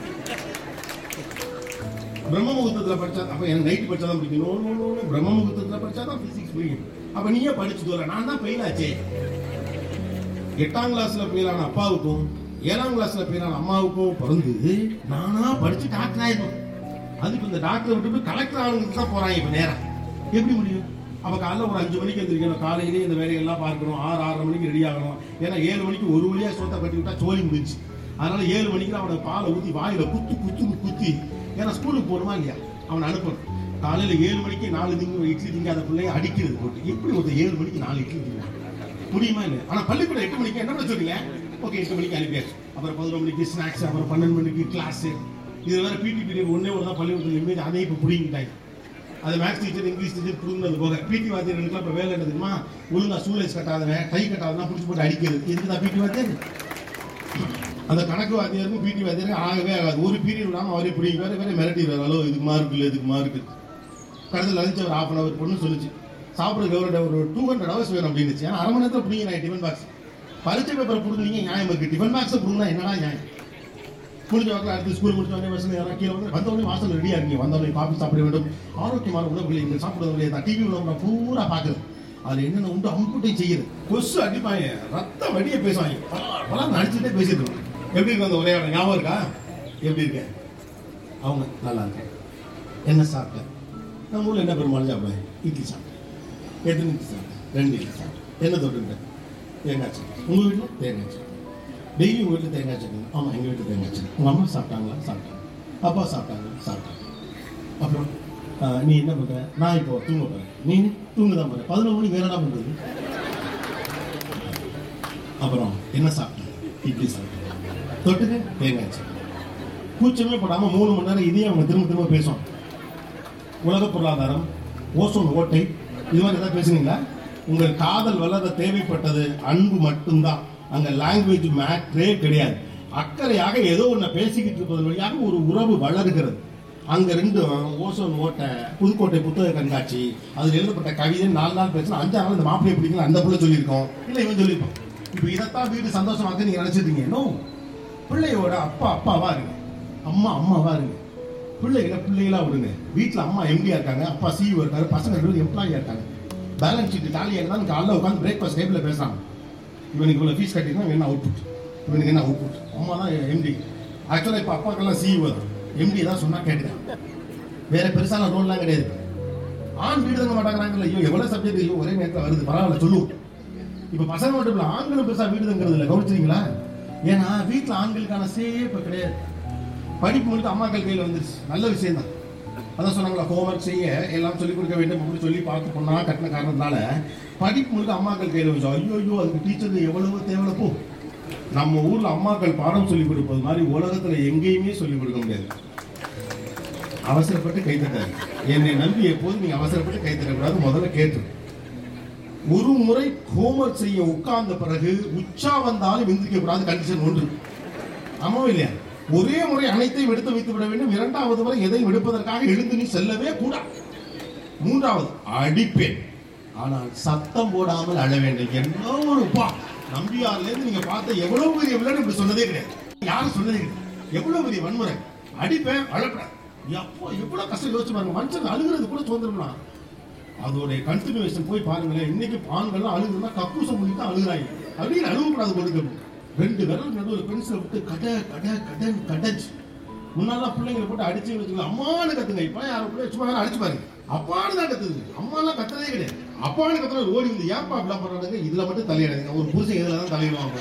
பிரம்ம முகூர்த்தத்துல படிச்சா அப்ப எனக்கு நைட் படிச்சா தான் பிடிக்கும் நோ, நோ, நோ, நோ. பிரம்ம முகூர்த்தத்துல படிச்சா தான் பிசிக்ஸ் புரியும் அப்ப நீயே படிச்சு தோல நான் தான் ஃபெயில் ஆச்சே எட்டாம் கிளாஸ்ல ஃபெயிலான அப்பாவுக்கும் ஏழாம் கிளாஸ்ல ஃபெயிலான அம்மாவுக்கும் பிறந்து நானா படிச்சு டாக்டர் ஆயிருக்கும் அதுக்கு இந்த டாக்டரை விட்டு போய் கலெக்டர் ஆகணுங்கிறது தான் போறாங்க இப்ப நேரம் எப்படி முடியும் அப்ப காலைல ஒரு அஞ்சு மணிக்கு எந்திரிக்கணும் காலையிலேயே இந்த வேலையெல்லாம் பார்க்கணும் ஆறு ஆறரை மணிக்கு ரெடி ஆகணும் ஏன்னா ஏழு மணிக்கு ஒரு வழியா சோத்தை கட்டி விட்டா சோழி முடிஞ்சு அதனால ஏழு மணிக்கு அவனை பாலை ஊத்தி வாயில குத்து குத்து குத்தி ஏன்னா ஸ்கூலுக்கு போகணுமா இல்லையா அவனை அனுப்பணும் காலையில ஏழு மணிக்கு நாலு திங்க இட்லி திங்காத பிள்ளைய அடிக்கிறது போட்டு எப்படி ஒருத்தர் ஏழு மணிக்கு நாலு இட்லி திங்கிறான் முடியுமா இல்லை ஆனா பள்ளிக்கூடம் எட்டு மணிக்கு என்ன பண்ண சொல்றீங்க ஓகே எட்டு மணிக்கு அனுப்பியாச்சு அப்புறம் பதினொரு மணிக்கு ஸ்நாக்ஸ் அப்புறம் பன்னெண்டு மணிக்கு கிளாஸ் இது வேற பிடி பீரியட் ஒன்னே ஒரு தான் பள்ளிக்கூடத்தில் இனிமேல் அதையும் இப்போ பிடிங்கிட்டாங்க அது மேக்ஸ் டீச்சர் இங்கிலீஷ் டீச்சர் புரிஞ்சது போக பிடி வாத்தியர்களுக்கு இப்போ வேலை என்ன தெரியுமா ஒழுங்கா சூலேஸ் கட்டாதவன் கை கட்டாதவன் பிடிச்சி போட்டு அடிக்கிறது எதுக்கு தான் பிடி வாத்தியர் அந்த கணக்கு வாத்தியாருக்கும் பிடி வாத்தியாருக்கும் ஆகவே ஆகாது ஒரு பீரியட் விடாம அவரே பிடிக்கிறாரு வேற மிரட்டிடுவார் ஹலோ இதுக்கு மார்க் இல்லை இதுக்கு மார்க் கடைசியில் லஞ்ச் ஒரு ஹாஃப் அன் அவர் பொண்ணு சொல்லிச்சு சாப்பிட்றதுக்கு எவ்வளோ ஒரு டூ ஹண்ட்ரட் ஹவர்ஸ் வேணும் அப்படின்னு ஏன்னா அரை மணி நேரத்தில் பிடிங்க நான் டிஃபன் பாக்ஸ் பரீட்சை பேப்பர் பிடிங்க நியாயம் இருக்கு டிஃபன் பாக்ஸை பிடிங்க என்னடா நியாயம் முடிஞ்ச வாக்கில் அடுத்து ஸ்கூல் முடிச்ச உடனே பசங்க யாராவது கீழே வந்து வந்த உடனே வாசல் ரெடியா இருக்கீங்க வந்த உடனே காஃபி சாப்பிட வேண்டும் ஆரோக்கியமான உணவுகளை நீங்கள் சாப்பிடுறது இல்லையா டிவி உணவு பூரா பார்க்குறது அதுல என்னென்ன உண்டு அம்புட்டையும் செய்யுது கொசு அடிப்பாங்க ரத்த வடிய பேசுவாங்க பலாம் நடிச்சுட்டே பேசிட்டு இருப்பாங்க. எப்படி இருக்கு அந்த உரையாடல் ஞாபகம் இருக்கா எப்படி இருக்க அவங்க நல்லா இருக்கேன் என்ன சாப்பிட்டேன் நம்ம ஊர்ல என்ன பெருமாள் சாப்பிடுவேன் இட்லி சாப்பிட்டேன் எத்தனை இட்லி சாப்பிட்டேன் ரெண்டு இட்லி சாப்பிட்டேன் என்ன தொட்டுக்கிட்டேன் தேங்காய் சட்னி உங்க வீட்டில் தேங்காய் சட்னி டெய்லி உங்க வீட்டில் தேங்காய் சட்னி ஆமாம் எங்கள் வீட்டில் தேங்காய் சட்னி உங்கள் அம்மா சாப்பிட்டாங்களா சாப்பிட்டாங்க அப்பா சாப்பிட்டாங்க சாப்பிட்டாங்க அப்புறம் ஆஹ், நீ என்ன பண்ற நான் இப்போ தூங்க போறேன் நீ தூங்க தான் போற பதினொரு மணிக்கு வேற என்ன பண்றது அப்புறம் என்ன சாப்பிட்டேன் இட்லி சாப்பிட்டேன் தொட்டுக்கு தேங்காய் சட்னி. கூச்சமே போடாம மூணு மணி நேரம் இதையும் அவங்க திரும்ப திரும்ப பேசுவாங்க உலக பொருளாதாரம் ஓசோன் ஓட்டை இது மாதிரி ஏதாவது பேசுனீங்களா உங்கள் காதல் வளர தேவைப்பட்டது அன்பு மட்டும்தான் அங்க லாங்குவேஜ் மேட்ரே கிடையாது அக்கறையாக ஏதோ ஒன்று பேசிக்கிட்டு இருப்பதன் வழியாக ஒரு உறவு வளர்கிறது அங்க ரெண்டும் ஓசோன் ஓட்டை புதுக்கோட்டை புத்தக கண்காட்சி அதில் எழுதப்பட்ட கவிதை நாலு நாள் பேசினா அஞ்சாறு நாள் இந்த மாப்பிள்ளை பிடிக்கல அந்த புள்ள சொல்லியிருக்கோம் இல்லை இவன் சொல்லியிருப்பான் இப்போ இதைத்தான் வீடு சந்தோஷமாக நீங்க நினைச்சிருக்கீங்க நோ பிள்ளையோட அப்பா அப்பாவா இருங்க அம்மா அம்மாவா இருங்க பிள்ளைகளை பிள்ளைகளா விடுங்க வீட்டில் அம்மா எம்டியா இருக்காங்க அப்பா சிஇஓ இருக்காரு பசங்க ரெண்டு பேரும் எம்ப்ளாயியா இருக்காங்க பேலன்ஸ் ஷீட் தாலியா இருந்தால் காலைல உட்காந்து பிரேக்ஃபாஸ்ட் டேபிளில் பேசுறாங்க இவனுக்கு இவ்வளோ ஃபீஸ் கட்டிருக்கா என்ன அவுட்புட் இவனுக்கு என்ன அவுட்புட் அம்மா தான் எம்டி ஆக்சுவலாக இப்போ அப்பாக்கெல்லாம் சிஇஓ தான் எம்டி தான் சொன்னா கேட்டுதான் வேற பெருசான ரோல்லாம் கிடையாது ஆண் வீடு தங்க மாட்டாங்கிறாங்கல்ல ஐயோ எவ்வளவு சப்ஜெக்ட் ஐயோ ஒரே நேரத்தில் வருது பரவாயில்ல சொல்லுவோம் இப்ப பசங்க மட்டும் இல்ல ஆண்களும் பெருசா வீடு தங்குறது இல்ல கவனிச்சிங்களா ஏன்னா வீட்டுல ஆண்களுக்கான சேயே இப்ப கிடையாது படிப்பு முழுக்க அம்மாக்கள் கையில வந்துருச்சு நல்ல விஷயம் தான் அதான் சொன்னாங்களா ஹோம்ஒர்க் செய்ய எல்லாம் சொல்லிக் கொடுக்க வேண்டும் அப்படின்னு சொல்லி பார்த்து பொண்ணா கட்டின காரணத்தினால படிப்பு முழுக்க அம்மாக்கள் கையில வச்சு ஐயோ ஐயோ அதுக்கு டீச்சருக்கு எவ்வளவோ தேவையில்ல போ நம்ம ஊர்ல அம்மாக்கள் பாடம் சொல்லிக் கொடுப்பது மாதிரி உலகத்துல எங்கேயுமே சொல்லிக் கொடுக்க முடியாது அவசரப்பட்டு கை தட்டாது என்னை நம்பி எப்போதும் நீங்க அவசரப்பட்டு கை தட்டக்கூடாது முதல்ல கேட்டு ஒரு முறை ஹோம்ஒர்க் செய்ய உட்கார்ந்த பிறகு உச்சா வந்தாலும் எந்திரிக்க கூடாது கண்டிஷன் ஒன்று ஆமாவா இல்லையா ஒரே முறை அனைத்தையும் எடுத்து வைத்து விட வேண்டும் இரண்டாவது முறை எதையும் எடுப்பதற்காக எழுந்து நீ செல்லவே கூடாது மூன்றாவது அடிப்பேன் ஆனால் சத்தம் போடாமல் அழ வேண்டும் என்ன ஒரு பா நம்பியார்ல இருந்து நீங்க பார்த்த எவ்வளவு பெரிய வில்லன் இப்படி சொன்னதே கிடையாது யாரும் சொன்னதே கிடையாது எவ்வளவு பெரிய வன்முறை அடிப்பேன் அழப்பேன் எப்போ எவ்வளவு கஷ்டம் யோசிச்சு பாருங்க மனுஷன் அழுகிறது கூட சுதந்திரம்னா அதோடைய கண்டினியூஷன் போய் பாருங்களேன் இன்னைக்கு ஆண்கள்லாம் அழுகுதுன்னா கக்கூசம் பண்ணி தான் அழுகுறாங்க அப்படின்னு அழுகக்கூடாது கொடுக்கணும் ரெண்டு விரல் நடுவில் பென்சிலை விட்டு கட கட கடன் கடஞ்சு முன்னாலாம் பிள்ளைங்களை போட்டு அடிச்சு வச்சுக்கலாம் அம்மானு கத்துங்க இப்ப யாரும் பிள்ளை சும்மா வேணா அடிச்சு பாருங்க அப்பான்னு தான் கத்துது அம்மாலாம் கத்துறதே கிடையாது அப்பான்னு கத்துற ஓடி வந்து ஏன்பா அப்படிலாம் பண்றாங்க இதுல மட்டும் தலையிடாதீங்க ஒரு புருஷன் இதுல தான் தலையிடுவாங்க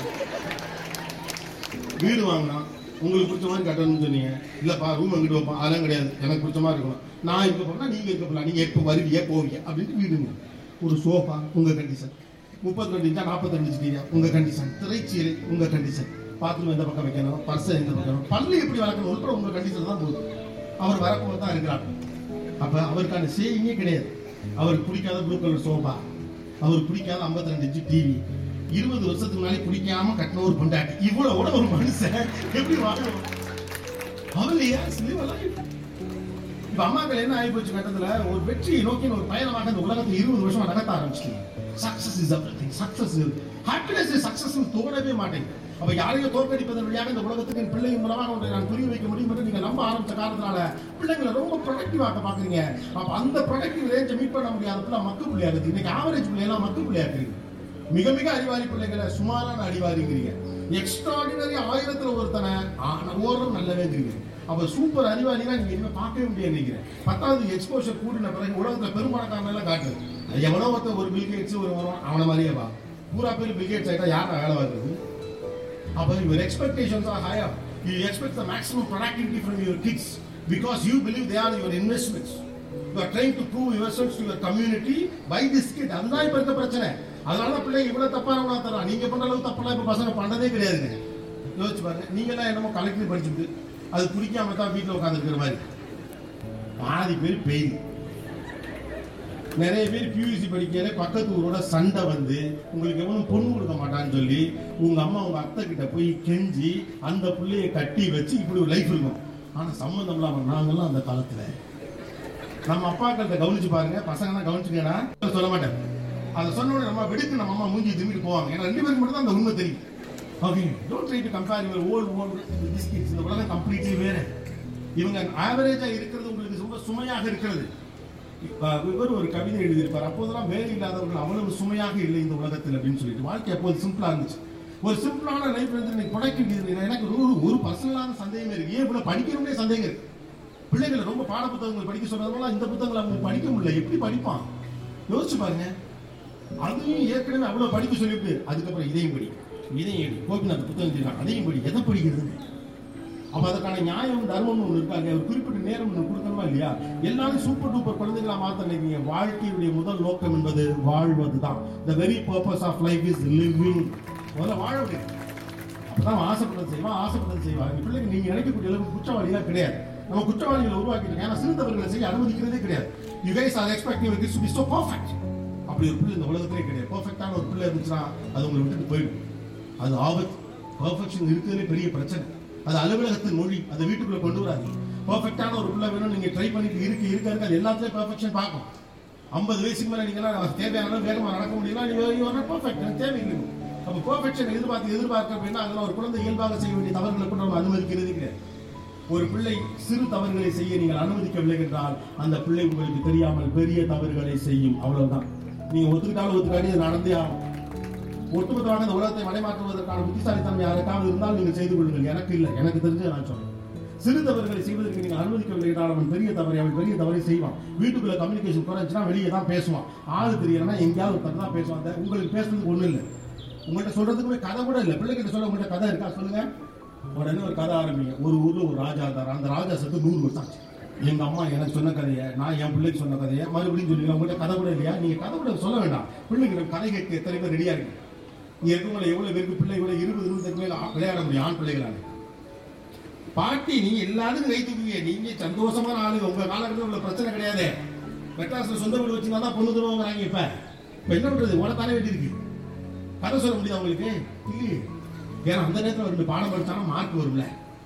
வீடு வாங்கினா உங்களுக்கு பிடிச்ச மாதிரி கட்டணும்னு சொன்னீங்க இல்லப்பா ரூம் எங்கிட்டு வைப்போம் அதெல்லாம் கிடையாது எனக்கு பிடிச்ச மாதிரி இருக்கணும் நான் இருக்க போனா நீங்க இருக்க போலாம் நீங்க எப்போ வருவீங்க போவீங்க அப்படின்ட்டு வீடுங்க ஒரு சோஃபா உங்க கண்டிஷன் முப்பத்தி ரெண்டு இன்ச்சா நாற்பத்தி ரெண்டு இன்ச்சு உங்க கண்டிஷன் திரைச்சீலை உங்க கண்டிஷன் பாத்ரூம் எந்த பக்கம் வைக்கணும் பர்ஸ் எந்த பக்கம் பல்லு எப்படி வளர்க்கணும் உட்பட உங்க கண்டிஷன் தான் போகுது அவர் வரப்போ தான் இருக்கிறார் அப்ப அவருக்கான சேவிங்கே கிடையாது அவருக்கு பிடிக்காத ப்ளூ கலர் சோஃபா அவருக்கு பிடிக்காத 52 ரெண்டு இன்ச்சு டிவி இருபது வருஷத்துக்கு முன்னாடி பிடிக்காம கட்டின ஒரு பொண்டாட்டி இவ்வளவு கூட ஒரு மனுஷன் எப்படி வாழணும் அவர் ஏன் live a life. இப்ப அம்மாக்கள் என்ன ஆகி போச்சு கட்டத்துல ஒரு வெற்றியை நோக்கி ஒரு பயணமாக இந்த உலகத்துல இருபது வருஷமா நகர்த்த ஆரம்பிச்சிட்டீங்க success is everything success happiness is success தோணவே மாட்டேங்குது அப்ப யாரையும் தோற்கடிப்பதன் வழியாக இந்த உலகத்துக்கு என் பிள்ளைங்க மூலமாக ஒன்றை நான் புரிய வைக்க முடியும் என்று நீங்க நம்ப ஆரம்பிச்ச காரணத்தினால பிள்ளைங்களை ரொம்ப ப்ரொடக்டிவ் ஆக்க பாக்குறீங்க அப்ப அந்த ப்ரொடக்டிவ் ரேஞ்சை மீட் பண்ண முடியாத பிள்ளை மக்கு பிள்ளையா இருக்குது இன்னைக்கு ஆவரேஜ் பிள்ளையெல்லாம் மக்கு பிள்ளையா இருக்குது மிக மிக அறிவாளி பிள்ளைகளை சுமாரான அறிவாளிங்கிறீங்க எக்ஸ்ட்ராடினரி ஆயிரத்துல ஒருத்தனை ஆனா ஓரம் நல்லவேங்கிறீங்க அப்ப சூப்பர் அறிவாளினா நீங்க இனிமே பார்க்கவே முடியாது நினைக்கிறேன் பத்தாவது எக்ஸ்போஷர் கூடின பிறகு உலகத்துல பெரும்பாலான எல்லாம் காட்டுது அது எவனோ ஒருத்தன் ஒரு பில்கேட்ஸ் ஒரு வருவான் அவன மாதிரியே வா பூரா பேர் பில்கேட்ஸ் ஆயிட்டா யாரா வேலை பார்க்குறது அப்ப your expectations are higher you expect the maximum productivity from your kids because you believe they are your investments you are trying to prove yourselves to your community by this kid அதுதான் இப்ப இருக்க பிரச்சனை அதனால தான் பிள்ளைங்க இவ்வளவு தப்பானவனா தரான் நீங்க பண்ற அளவுக்கு தப்பெல்லாம் இப்ப பசங்க பண்றதே கிடையாதுங்க யோசிச்சு பாருங்க நீங்க எல்லாம் என்னமோ கலெக்டர் படிச்சுட்டு அது பிடிக்காம தான் வீட்டுல உட்காந்துருக்கிற மாதிரி பாதி பேர் பெயில் நிறைய பேர் பியூசி படிக்கிற பக்கத்து ஊரோட சண்டை வந்து உங்களுக்கு எவனும் பொண்ணு கொடுக்க மாட்டான்னு சொல்லி உங்க அம்மா உங்க அத்தை கிட்ட போய் கெஞ்சி அந்த புள்ளைய கட்டி வச்சு இப்படி ஒரு லைஃப் இருக்கும் ஆனா சம்மந்தம் இல்லாம நாங்கெல்லாம் அந்த காலத்துல நம்ம அப்பாக்கள்கிட்ட கவனிச்சு பாருங்க பசங்க தான் கவனிச்சுக்கடா சொல்ல மாட்டேன் அதை சொன்ன உடனே நம்ம வெடுக்கு நம்ம அம்மா மூஞ்சி திரும்பிட்டு போவாங்க ஏன்னா ரெண்டு பேருக்கு மட்டும் தான் அந்த உண்மை தெரியும் okay don't try to compare your old old biscuits இந்த உலகம் கம்ப்ளீட்லி வேற இவங்க ஆவரேஜா இருக்கிறது உங்களுக்கு ரொம்ப சுமையாக இருக்கிறது இப்ப இவர் ஒரு கவிதை எழுதியிருப்பார் அப்போதெல்லாம் வேலை இல்லாதவர்கள் அவ்வளவு சுமையாக இல்லை இந்த உலகத்தில் அப்படின்னு சொல்லிட்டு வாழ்க்கை அப்போது சிம்பிளா இருந்துச்சு ஒரு சிம்பிளான லைஃப் வந்து இன்னைக்கு ப்ரொடக்டிவிட்டி எனக்கு ஒரு ஒரு பர்சனலான சந்தேகம் இருக்கு ஏன் இவ்வளவு படிக்கணும்னே சந்தேகம் இருக்கு பிள்ளைகளை ரொம்ப பாட புத்தகங்கள் படிக்க சொன்னதுனால இந்த புத்தகங்களை அவங்க படிக்க முடியல எப்படி படிப்பான் யோசிச்சு பாருங்க அதையும் ஏற்கனவே அவ்வளவு படிக்க சொல்லிவிட்டு அதுக்கப்புறம் இதையும் படி இதையும் எடு கோபிநாத் புத்தகம் தெரியும் அதையும் படி எதை படிக்கிறது அப்ப அதற்கான நியாயம் தர்மம் ஒன்று இருக்காங்க ஒரு குறிப்பிட்ட நேரம் ஒன்று கொடுக்கணுமா இல்லையா எல்லாரும் சூப்பர் டூப்பர் குழந்தைகளா மாத்த நினைக்கிறீங்க வாழ்க்கையுடைய முதல் நோக்கம் என்பது வாழ்வது தான் the very purpose of life is living முதல்ல வாழ முடியும் அப்பதான் ஆசைப்பட்டது செய்வான் ஆசைப்பட்டது செய்வான் இந்த பிள்ளைங்க நீங்க நினைக்கக்கூடிய அளவுக்கு குற்றவாளிகளா கிடையாது நம்ம குற்றவாளிகளை உருவாக்கிட்டு இருக்கோம். ஏன்னா சிறுத்தவர்களை செய்ய அனுமதிக்கிறதே கிடையாது you guys are expecting kids to be so perfect அப்படி ஒரு பிள்ளை இந்த உலகத்திலே கிடையாது பர்ஃபெக்டான ஒரு பிள்ளை இருந்துச்சுன்னா அது உங்களை விட்டுட்டு போயிடும் அது ஆபத்து பர்ஃபெக்ஷன் இருக்கிறதுலே பெரிய பிரச்சனை அது அலுவலகத்தின் மொழி அதை வீட்டுக்குள்ள கொண்டு வராது பர்ஃபெக்டான ஒரு பிள்ளை வேணும் நீங்க ட்ரை பண்ணிட்டு இருக்க இருக்க இருக்க அது எல்லாத்துலயும் பர்ஃபெக்ஷன் பார்க்கும் ஐம்பது வயசுக்கு மேல நீங்க எல்லாம் தேவையான அளவு வேகமா நடக்க முடியல நீங்க பர்ஃபெக்ட் எனக்கு தேவையில்லை அப்ப பர்ஃபெக்ஷன் எதிர்பார்த்து எதிர்பார்க்க அப்படின்னா அதெல்லாம் ஒரு குழந்தை இயல்பாக செய்ய வேண்டிய தவறுகளை கூட நம்ம அனுமதிக்கிறதே கிடையாது ஒரு பிள்ளை சிறு தவறுகளை செய்ய நீங்கள் அனுமதிக்கவில்லை என்றால் அந்த பிள்ளை உங்களுக்கு தெரியாமல் பெரிய தவறுகளை செய்யும் அவ்வளவுதான் நீங்க ஒத்துக்கிட்டாலும் ஒத்துக்காட்டி அது நடந்தே ஆகும் ஒட்டுமொத்தமாக இந்த உலகத்தை மடைமாற்றுவதற்கான புத்திசாலித்தனம் யாருக்காவது இருந்தால் நீங்கள் செய்து கொள்ளுங்கள் எனக்கு இல்லை எனக்கு தெரிஞ்சு நான் சொல்றேன் சிறு தவறுகளை செய்வதற்கு நீங்கள் அனுமதிக்கவில்லை என்றால் அவன் பெரிய தவறை அவன் பெரிய தவறை செய்வான் வீட்டுக்குள்ள கம்யூனிகேஷன் குறைஞ்சுன்னா வெளியே தான் பேசுவான் ஆளு தெரியலன்னா எங்கேயாவது ஒருத்தர் தான் பேசுவான் அந்த உங்களுக்கு பேசுறதுக்கு ஒண்ணும் இல்லை உங்கள்கிட்ட சொல்றதுக்கு கதை கூட இல்லை பிள்ளைகிட்ட சொல்ல உங்கள்கிட்ட கதை இருக்கா சொல்லுங்க உடனே ஒரு கதை ஆரம்பிங்க ஒரு ஊர்ல ஒரு ராஜா இருந்தார் அந்த ராஜா செத்து நூறு வருஷம் ஆச்சு எங்க அம்மா எனக்கு சொன்ன கதையை நான் என் பிள்ளைக்கு சொன்ன கதையை மறுபடியும் சொல்லுங்க உங்கள்கிட்ட கதை கூட இல்லையா நீங்க கதை கூட சொல்ல வேண்டாம் பிள்ளைங்க கதை கேட்க எத்தனை பேர் ரெடியா இருக்கு இங்க இருக்கவங்களை எவ்வளவு பேருக்கு பிள்ளை கூட இருபது இருபதுக்கு மேல ஆ- விளையாட முடியும் ஆண் பிள்ளைகளால பாட்டி நீங்க எல்லாத்துக்கும் கை தூக்குவீங்க நீங்க சந்தோஷமான ஆளு உங்க காலகட்டத்தில் உள்ள பிரச்சனை கிடையாது மெட்ராஸ்ல சொந்த வீடு வச்சுருந்தா தான் பொண்ணு தருவாங்கிறாங்க இப்ப இப்ப என்ன பண்றது உனத்தானே வேண்டி இருக்கு கதை சொல்ல முடியுதா உங்களுக்கு இல்லையே ஏன்னா அந்த நேரத்தில் ரெண்டு பாடம் படிச்சாலும் மார்க் வரும்ல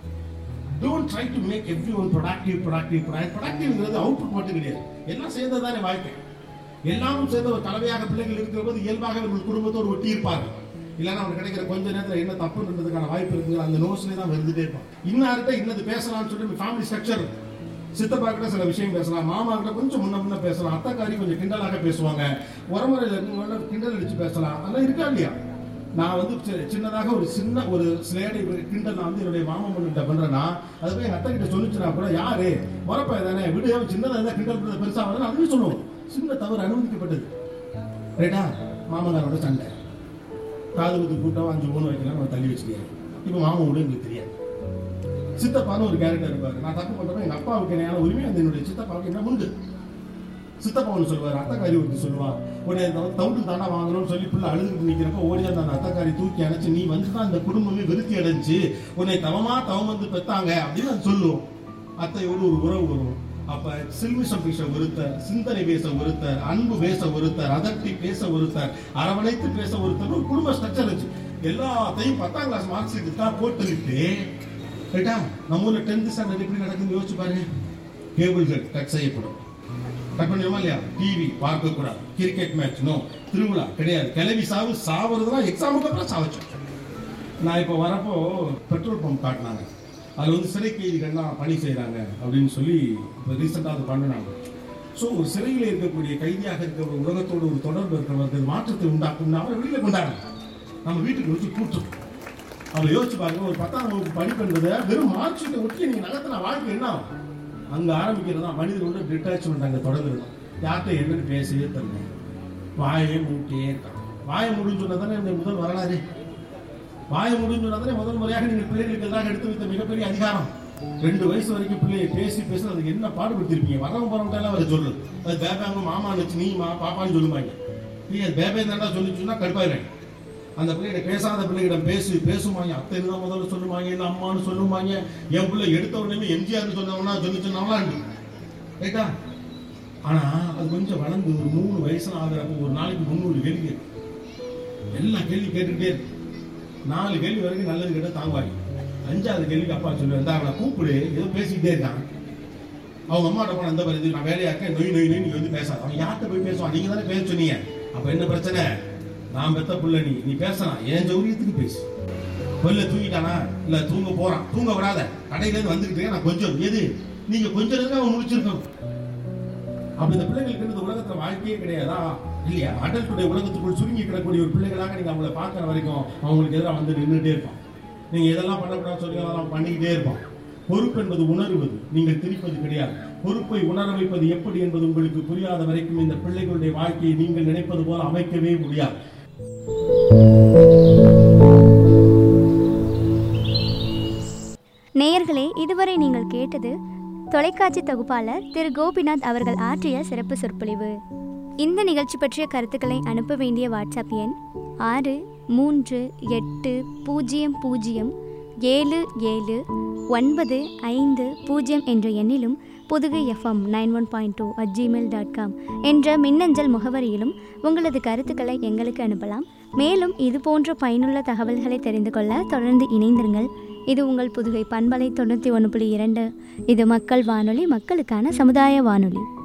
don't try to make everyone productive productive ப்ரொடக்டிவ்ங்கிறது அவுட்புட் மட்டும் கிடையாது எல்லாம் சேர்ந்தது தானே வாழ்க்கை எல்லாரும் சேர்ந்த ஒரு கலவையாக பிள்ளைகள் இருக்கிற போது இயல்பாக அவர்கள் குடும்பத்தோடு ஒட்டி இருப்பாங்க இல்லைன்னா அவனுக்கு கிடைக்கிற கொஞ்ச நேரத்தில் என்ன தப்புன்றதுக்கான வாய்ப்பு இருக்குது அந்த நோஸ்லேயே தான் வந்துட்டே இருப்பான் இன்னார்கிட்ட இன்னது பேசலாம்னு சொல்லிட்டு ஃபேமிலி ஸ்ட்ரக்சர் சித்தப்பா கிட்ட சில விஷயம் பேசலாம் மாமா கிட்ட கொஞ்சம் முன்ன முன்ன பேசலாம் அத்தைக்காரி கொஞ்சம் கிண்டலாக பேசுவாங்க உரமுறையில் இருக்கவங்க கிண்டல் அடிச்சு பேசலாம் அதெல்லாம் இருக்கா இல்லையா நான் வந்து சி- சின்னதாக ஒரு சின்ன ஒரு ஸ்லேடை கிண்டல் நான் வந்து என்னுடைய மாமா கிட்ட பண்றேன்னா அது போய் எங்க அத்தை கிட்ட சொல்லிச்சுனா கூட யாரு முறப்ப தானே விடு அவன் சின்னதா இருந்தா கிண்டல் பண்றது பெருசா வரணும் அதுவும் சொல்லுவோம் சின்ன தவறு அனுமதிக்கப்பட்டது ரைட்டா மாமனாரோட சண்டை காது குத்து கூட்டம் அஞ்சு மூணு வைக்கலாம் நம்ம தள்ளி வச்சுக்கியாரு இப்போ மாமா கூட எங்களுக்கு தெரியாது சித்தப்பான்னு ஒரு கேரக்டர் இருப்பாரு நான் தப்பு பண்றப்ப எங்க அப்பாவுக்கு என்ன உரிமை அந்த என்னுடைய சித்தப்பாவுக்கு என்ன உண்டு சித்தப்பா ஒன்று சொல்லுவார் அத்தக்காரி ஒருத்தி சொல்லுவா உடனே தவுட்டு தாண்டா வாங்கணும்னு சொல்லி பிள்ளை அழுதுகிட்டு நிற்கிறப்ப ஓடி அந்த அந்த அத்தக்காரி தூக்கி அணைச்சு நீ வந்து தான் இந்த குடும்பமே விருத்தி அடைஞ்சு உன்னை தவமா தவம் வந்து பெத்தாங்க அப்படின்னு அது சொல்லும் அத்தையோடு ஒரு உறவு வரும் அப்ப சில்மிஷம் பேச ஒருத்தர் சிந்தனை பேச ஒருத்தர் அன்பு பேச ஒருத்தர் அதட்டி பேச ஒருத்தர் அரவணைத்து பேச ஒருத்தர் ஒரு குடும்ப ஸ்ட்ரக்சர் இருந்துச்சு எல்லாத்தையும் பத்தாம் கிளாஸ் மார்க் ஷீட்டு தான் போட்டுக்கிட்டு ரைட்டா நம்ம ஊர்ல டென்த் ஸ்டாண்டர்ட் எப்படி நடக்குதுன்னு யோசிச்சு பாருங்க கேபிள்கள் கட் செய்யப்படும் கட் பண்ணிடுமா இல்லையா டிவி பார்க்க கூடாது கிரிக்கெட் மேட்ச் நோ திருவிழா கிடையாது கிளவி சாவு சாவுறதுலாம் எக்ஸாமுக்கு அப்புறம் சாவச்சோம் நான் இப்போ வரப்போ பெட்ரோல் பம்ப் காட்டினாங்க அதில் வந்து சிறை கைதிகள்லாம் பணி செய்கிறாங்க அப்படின்னு சொல்லி இப்போ ரீசெண்டாக அது பண்ணினாங்க ஸோ ஒரு சிறையில் இருக்கக்கூடிய கைதியாக இருக்கிற ஒரு உலகத்தோடு ஒரு தொடர்பு இருக்கிறவர்கள் மாற்றத்தை உண்டாக்கும் அவரை வெளியில் கொண்டாடுங்க நம்ம வீட்டுக்கு வச்சு கூட்டம் அவளை யோசிச்சு பாருங்க ஒரு பத்தாம் வகுப்பு படிப்புன்றதை வெறும் மார்க் ஷீட்டை ஒட்டி நீங்க நகர்த்தின வாழ்க்கை என்ன ஆகும்? அங்க ஆரம்பிக்கிறது தான் மனிதனோட டிட்டாச்மெண்ட் அங்க தொடங்குறது யார்கிட்ட என்னன்னு பேசவே தெரியல வாயை மூட்டே இருக்கான் வாயை முடிஞ்சு சொன்னா தானே இந்த முதல் வரலாறு வாயை முடிஞ்சு சொன்னா தானே முதல் முறையாக நீங்கள் பிள்ளைகளுக்கு எதிராக எடுத்து வைத்த மிகப்பெரிய அதிகாரம் ரெண்டு வயசு வரைக்கும் பிள்ளையை பேசி பேசி அதுக்கு என்ன பாடுபடுத்திருப்பீங்க வரவங்க போறவங்க எல்லாம் அதை சொல்லு அது பேபாங்க மாமா வச்சு நீ மா பாப்பான்னு சொல்லுவாங்க நீ அது பேபே தாண்டா சொல்லிச்சுன்னா கடுப்பாயிடுறேன் அந்த பிள்ளைகிட்ட பேசாத பிள்ளைகிட்ட பேசி பேசுவாங்க அத்தை தான் முதல்ல சொல்லுவாங்க இல்லை அம்மான்னு சொல்லுவாங்க என் பிள்ளை எடுத்த உடனே எம்ஜிஆர் சொன்னவனா சொல்லி சொன்னவங்களாண்டு ரைட்டா ஆனா அது கொஞ்சம் வளர்ந்து ஒரு மூணு வயசுல ஆகுறப்போ ஒரு நாளைக்கு முந்நூறு கேள்வி கேட்கும். எல்லா கேள்வி கேட்டுக்கிட்டே இருக்கு நாலு கேள்வி வரைக்கும் நல்லது கேட்ட தாங்குவாங்க அஞ்சாவது கேள்விக்கு அப்பா சொல்லுவேன் இந்த அவனை கூப்பிடு ஏதோ பேசிக்கிட்டே இருக்கான் அவங்க அம்மாட்ட போன இந்த மாதிரி நான் வேலையா இருக்கேன் நொய் நொய் நொய் நீ வந்து பேசாத அவன் யார்கிட்ட போய் பேசுவான் நீங்க தானே பேச சொன்னீங்க அப்ப என்ன பிரச்சனை நான் பெத்த புள்ள நீ நீ பேசலாம் என் ஜௌரியத்துக்கு பேசு வெளில தூங்கிட்டானா இல்ல தூங்க போறான் தூங்க விடாத கடையில இருந்து வந்துகிட்டு நான் கொஞ்சம் எது நீங்க கொஞ்சம் நேரம் அவன் முடிச்சிருக்கணும் அப்ப இந்த பிள்ளைங்களுக்கு இந்த உலகத்துல வாழ்க்கையே கிடையாதா இல்லையா அடல்ட்டுடைய உலகத்துக்குள் சுருங்கி கிடக்கூடிய ஒரு பிள்ளைகளாக நீங்க அவங்கள பார்க்கற வரைக்கும் அவங்களுக்கு எதிராக வந்து நின்றுட்டே இருப்பான் நீங்க இதெல்லாம் பண்ணக்கூடாதுன்னு சொல்லி அதெல்லாம் பண்ணிக்கிட்டே இருப்பான் பொறுப்பு என்பது உணர்வது நீங்கள் திணிப்பது கிடையாது பொறுப்பை உணர வைப்பது எப்படி என்பது உங்களுக்கு புரியாத வரைக்கும் இந்த பிள்ளைகளுடைய வாழ்க்கையை நீங்கள் நினைப்பது போல அமைக்கவே முடியாது நேயர்களே இதுவரை நீங்கள் கேட்டது தொலைக்காட்சி தொகுப்பாளர் திரு கோபிநாத் அவர்கள் ஆற்றிய சிறப்பு சொற்பொழிவு இந்த நிகழ்ச்சி பற்றிய கருத்துக்களை அனுப்ப வேண்டிய வாட்ஸ்அப் எண் ஆறு மூன்று எட்டு பூஜ்ஜியம் பூஜ்ஜியம் ஏழு ஏழு ஒன்பது ஐந்து பூஜ்ஜியம் என்ற எண்ணிலும் Pudugai FM nine one point two at Gmail dot com என்ற மின்னஞ்சல் முகவரியிலும் உங்களது கருத்துக்களை எங்களுக்கு அனுப்பலாம் மேலும் இது போன்ற பயனுள்ள தகவல்களை தெரிந்து கொள்ள தொடர்ந்து இணைந்திருங்கள் இது உங்கள் புதுகை பண்பலை தொண்ணூற்றி ஒன்று புள்ளி இரண்டு இது மக்கள் வானொலி மக்களுக்கான சமுதாய வானொலி